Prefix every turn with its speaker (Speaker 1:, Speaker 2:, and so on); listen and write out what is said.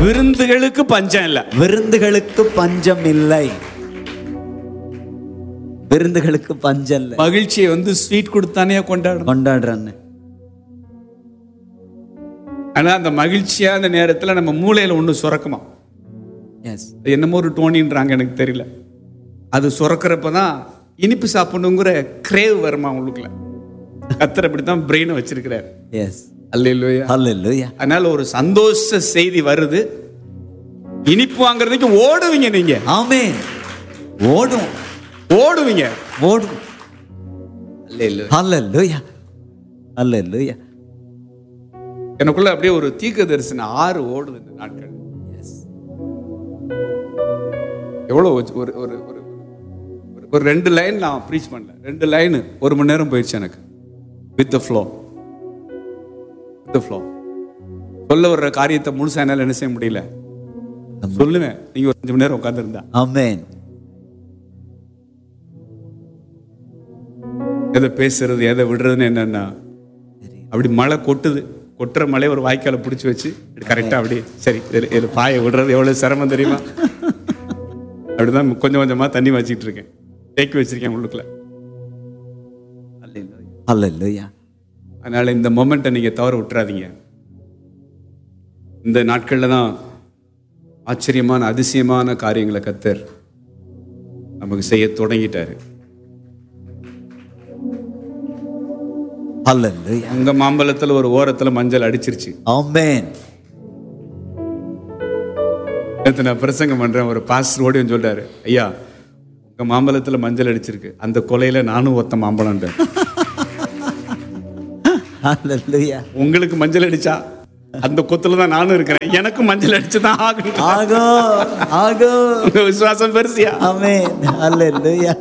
Speaker 1: விருந்துகளுக்கு பஞ்சம் இல்ல
Speaker 2: விருந்துகளுக்கு பஞ்சம் இல்லை விருந்துகளுக்கு பஞ்சம் இல்லை
Speaker 1: மகிழ்ச்சியை வந்து ஸ்வீட் கொடுத்தானே கொண்டாடணும்
Speaker 2: கொண்டாடுறேன்னு
Speaker 1: ஆனா அந்த மகிழ்ச்சியா அந்த நேரத்துல நம்ம மூளையில ஒண்ணு சுரக்குமா
Speaker 2: எஸ்
Speaker 1: அது என்னமோ ஒரு டோனின்றாங்க எனக்கு தெரியல அது சுரக்கிறப்ப தான் இனிப்பு சாப்பிடணுங்கிற கிரேவ் வருமா உங்களுக்குள்ள கத்தர் அப்படித்தான் பிரெயினை வச்சிருக்கிறார்
Speaker 2: எஸ்
Speaker 1: அல்லையா
Speaker 2: ஹalleluya
Speaker 1: அதனால ஒரு சந்தோஷ செய்தி வருது இனிப்பு வாங்குறதுக்கு ஓடுவீங்க நீங்க
Speaker 2: ஆமென் ஓடும்
Speaker 1: ஓடுவீங்க
Speaker 2: ஓடும் ஹalleluya ஹalleluya
Speaker 1: எனக்குள்ள அப்படியே ஒரு தீர்க்க தரிசன ஆறு ஓடுது இந்த நாட்கள் எவ்வளோ ஒரு ஒரு ஒரு ஒரு- ஒரு- ஒரு ரெண்டு லைன் நான் ப்ரீச் பண்ணல ரெண்டு லைன் ஒரு மணி நேரம் போயிடுச்சு எனக்கு வித் ஃப்ளோ வித் ஃப்ளோ சொல்ல வர்ற காரியத்தை முழுசா என்னால என்ன செய்ய முடியல சொல்லுவேன் நீங்க ஒரு அஞ்சு மணி நேரம் உட்காந்துருந்தா
Speaker 2: ஆமென்
Speaker 1: எதை பேசுறது எதை விடுறதுன்னு என்னன்னா அப்படி மழை கொட்டுது கொட்டுற மழை ஒரு வாய்க்கால பிடிச்சி வச்சு கரெக்டாக அப்படி சரி இதுல- இதுல பாயை விடுறது எவ்வளவு சிரமம் தெரியுமா அப்படிதான் கொஞ்சம் கொஞ்சமா தண்ணி வச்சுக்கிட்டு இருக்கேன் தேக்கி வச்சிருக்கேன் உள்ளுக்குள்ள
Speaker 2: ஹalleluya
Speaker 1: அதனால இந்த மொமெண்ட்டை நீங்க தவற விட்டுறாதீங்க இந்த நாட்கள்ல தான் ஆச்சரியமான அதிசயமான காரியங்களை கத்தர் நமக்கு செய்ய தொடங்கிட்டாரு
Speaker 2: ஹalleluya
Speaker 1: உங்க மாம்பழத்துல ஒரு ஓரத்துல மஞ்சள் அடிச்சிருச்சு
Speaker 2: ஆமென்
Speaker 1: நேத்து நான் பிரசங்கம் பண்றேன் ஒரு பாஸ்டர் ஓடி வந்து சொல்றாரு ஐயா உங்க மாம்பழத்துல மஞ்சள் அடிச்சிருக்கு அந்த கொலையில நானும் ஒத்த மாம்பழம்
Speaker 2: ஹalleluya
Speaker 1: உங்களுக்கு மஞ்சள் அடிச்சா அந்த கொத்துல தான் நானும் இருக்கிறேன் எனக்கும் மஞ்சள் அடிச்சு தான் ஆகணும்
Speaker 2: ஆகோ ஆகோ
Speaker 1: உங்க விசுவாசம் பெருசியா
Speaker 2: ஆமென் ஹalleluya